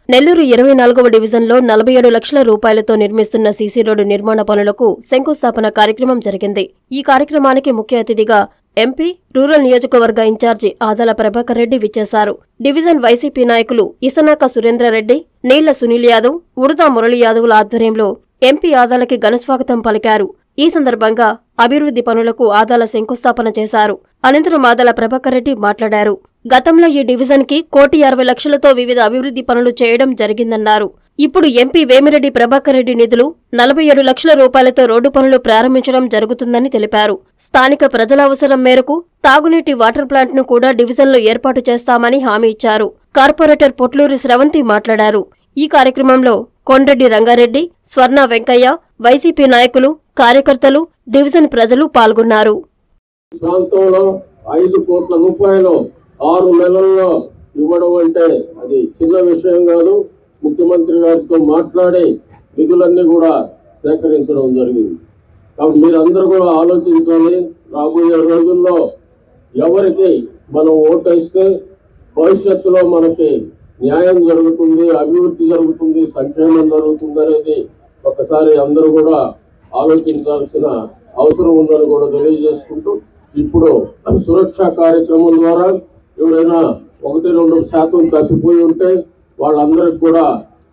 నెల్లూరు ఇరవై నాలుగవ డివిజన్లో నలభై ఏడు లక్షల రూపాయలతో నిర్మిస్తున్న సీసీ రోడ్డు నిర్మాణ పనులకు శంకుస్థాపన కార్యక్రమం జరిగింది ఈ కార్యక్రమానికి ముఖ్య అతిథిగా ఎంపీ రూరల్ నియోజకవర్గ ఇన్ఛార్జి ఆదాల ప్రభాకర్ రెడ్డి విచ్చేశారు డివిజన్ వైసీపీ నాయకులు ఇసనాక సురేంద్రారెడ్డి నీళ్ల సునీల్ యాదవ్ ఉడతా మురళి యాదవ్ల ఆధ్వర్యంలో ఎంపీ ఆదాలకి ఘనస్వాగతం పలికారు ఈ సందర్భంగా అభివృద్ధి పనులకు ఆదాల శంకుస్థాపన చేశారు అనంతరం ఆదాల ప్రభాకర్ రెడ్డి మాట్లాడారు గతంలో ఈ డివిజన్ కి కోటి అరవై లక్షలతో వివిధ అభివృద్ధి పనులు చేయడం జరిగిందన్నారు ఇప్పుడు ఎంపీ వేమిరెడ్డి ప్రభాకర్ రెడ్డి నిధులు నలభై ఏడు లక్షల రూపాయలతో రోడ్డు పనులు ప్రారంభించడం జరుగుతుందని తెలిపారు స్థానిక ప్రజల అవసరం మేరకు తాగునీటి వాటర్ ప్లాంట్ ను కూడా డివిజన్లో ఏర్పాటు చేస్తామని హామీ ఇచ్చారు కార్పొరేటర్ పొట్లూరి స్రవంతి మాట్లాడారు ఈ కార్యక్రమంలో కొండ్రెడ్డి రంగారెడ్డి స్వర్ణ వెంకయ్య వైసీపీ నాయకులు కార్యకర్తలు డివిజన్ ప్రజలు పాల్గొన్నారు ప్రాంతంలో ఐదు కోట్ల రూపాయలు ఆరు నెలల్లో ఇవ్వడం అంటే అది చిన్న విషయం కాదు ముఖ్యమంత్రి గారితో మాట్లాడి నిధులన్నీ కూడా సేకరించడం జరిగింది కాబట్టి మీరందరూ కూడా ఆలోచించాలి రాబోయే రోజుల్లో ఎవరికి మనం ఓటేస్తే భవిష్యత్తులో మనకి న్యాయం జరుగుతుంది అభివృద్ధి జరుగుతుంది సంక్షేమం జరుగుతుంది అనేది ఒకసారి అందరూ కూడా ఆలోచించాల్సిన అవసరం ఉందని కూడా తెలియజేసుకుంటూ ఇప్పుడు సురక్ష కార్యక్రమం ద్వారా ఎవరైనా ఒకటి రెండు శాతం తప్పిపోయి ఉంటే వాళ్ళందరికి కూడా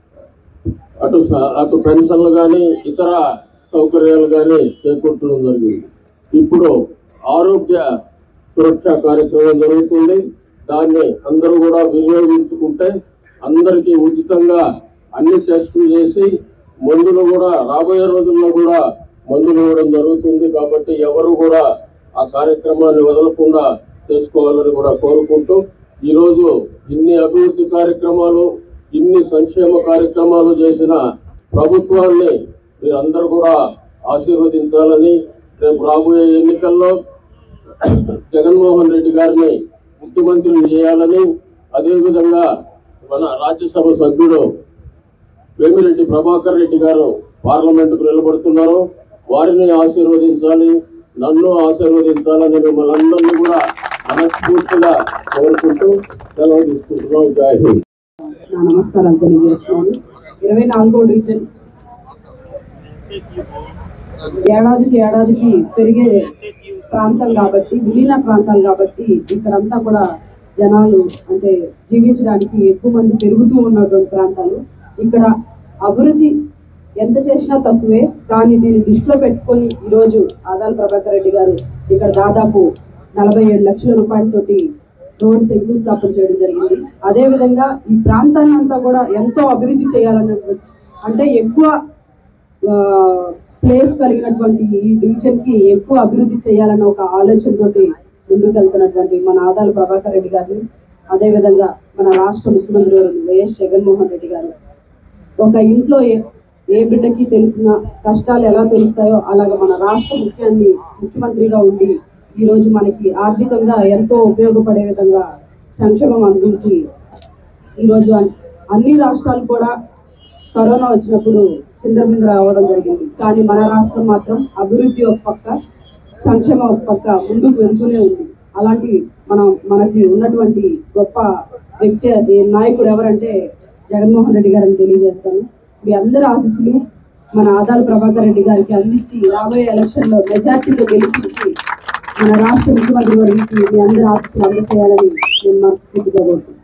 అటు స- అటు పెన్షన్లు కానీ ఇతర సౌకర్యాలు కానీ చేకూర్చడం జరిగింది ఇప్పుడు ఆరోగ్య సురక్ష కార్యక్రమం జరుగుతుంది దాన్ని అందరూ కూడా వినియోగించుకుంటే అందరికీ ఉచితంగా అన్ని టెస్టులు చేసి మందులు కూడా రాబోయే రోజుల్లో కూడా మందులు ఇవ్వడం జరుగుతుంది కాబట్టి ఎవరు కూడా ఆ కార్యక్రమాన్ని వదలకుండా చేసుకోవాలని కూడా కోరుకుంటూ ఈరోజు ఇన్ని అభివృద్ధి కార్యక్రమాలు ఇన్ని సంక్షేమ కార్యక్రమాలు చేసిన ప్రభుత్వాన్ని మీరందరూ కూడా ఆశీర్వదించాలని రేపు రాబోయే ఎన్నికల్లో జగన్మోహన్ రెడ్డి గారిని ముఖ్యమంత్రిని చేయాలని అదేవిధంగా మన రాజ్యసభ సభ్యుడు వేమిరెడ్డి ప్రభాకర్ రెడ్డి గారు పార్లమెంటుకు నిలబడుతున్నారు వారిని ఆశీర్వదించాలి నన్ను ఆశీర్వదించాలని మిమ్మల్ని అందరినీ కూడా మనస్ఫూర్తిగా కోరుకుంటూ సెలవు తీసుకుంటున్నాం జై హింద్ నా నమస్కారాలు తెలియజేస్తున్నాను ఇరవై నాలుగో డివిజన్ ఏడాదికి ఏడాదికి పెరిగే ప్రాంతం కాబట్టి విలీన ప్రాంతాలు కాబట్టి ఇక్కడంతా కూడా జనాలు అంటే జీవించడానికి ఎక్కువ మంది పెరుగుతూ ఉన్నటువంటి ప్రాంతాలు ఇక్కడ అభివృద్ధి ఎంత చేసినా తక్కువే కానీ దీన్ని దృష్టిలో పెట్టుకొని ఈరోజు ఆదాల ప్రభాకర్ రెడ్డి గారు ఇక్కడ దాదాపు నలభై ఏడు లక్షల రూపాయలతోటి రోడ్ శంకుస్థాపన చేయడం జరిగింది అదే విధంగా ఈ ప్రాంతాన్ని అంతా కూడా ఎంతో అభివృద్ధి చేయాలన్నటువంటి అంటే ఎక్కువ ప్లేస్ కలిగినటువంటి ఈ డివిజన్ కి ఎక్కువ అభివృద్ధి చేయాలన్న ఒక ఆలోచనతోటి ముందుకు వెళ్తున్నటువంటి మన ఆదాల ప్రభాకర్ రెడ్డి గారిని అదే విధంగా మన రాష్ట్ర ముఖ్యమంత్రి గారు వైఎస్ జగన్మోహన్ రెడ్డి గారు ఒక ఇంట్లో ఏ- ఏ బిడ్డకి తెలిసిన కష్టాలు ఎలా తెలుస్తాయో అలాగ మన రాష్ట్ర ముఖ్యాన్ని ముఖ్యమంత్రిగా ఉండి ఈ రోజు మనకి ఆర్థికంగా ఎంతో ఉపయోగపడే విధంగా సంక్షేమం అందించి ఈరోజు అన్- అన్ని రాష్ట్రాలు కూడా కరోనా వచ్చినప్పుడు చిందరబిందర అవ్వడం జరిగింది కానీ మన రాష్ట్రం మాత్రం అభివృద్ధి ఒక పక్క సంక్షేమం ఒక పక్క ముందుకు వెళ్తూనే ఉంది అలాంటి మనం మనకి ఉన్నటువంటి గొప్ప వ్యక్తి అది నాయకుడు ఎవరంటే జగన్మోహన్ రెడ్డి గారిని తెలియజేస్తాను మీ అందరి ఆశీస్సులు మన ఆదాల ప్రభాకర్ రెడ్డి గారికి అందించి రాబోయే ఎలక్షన్లో మెజార్టీతో గెలిపించి మన రాష్ట్ర ముఖ్యమంత్రి వారికి మీ అందరి ఆశీస్సులు అందజేయాలని నేను మనస్ఫూర్తిగా కోరుతున్నాను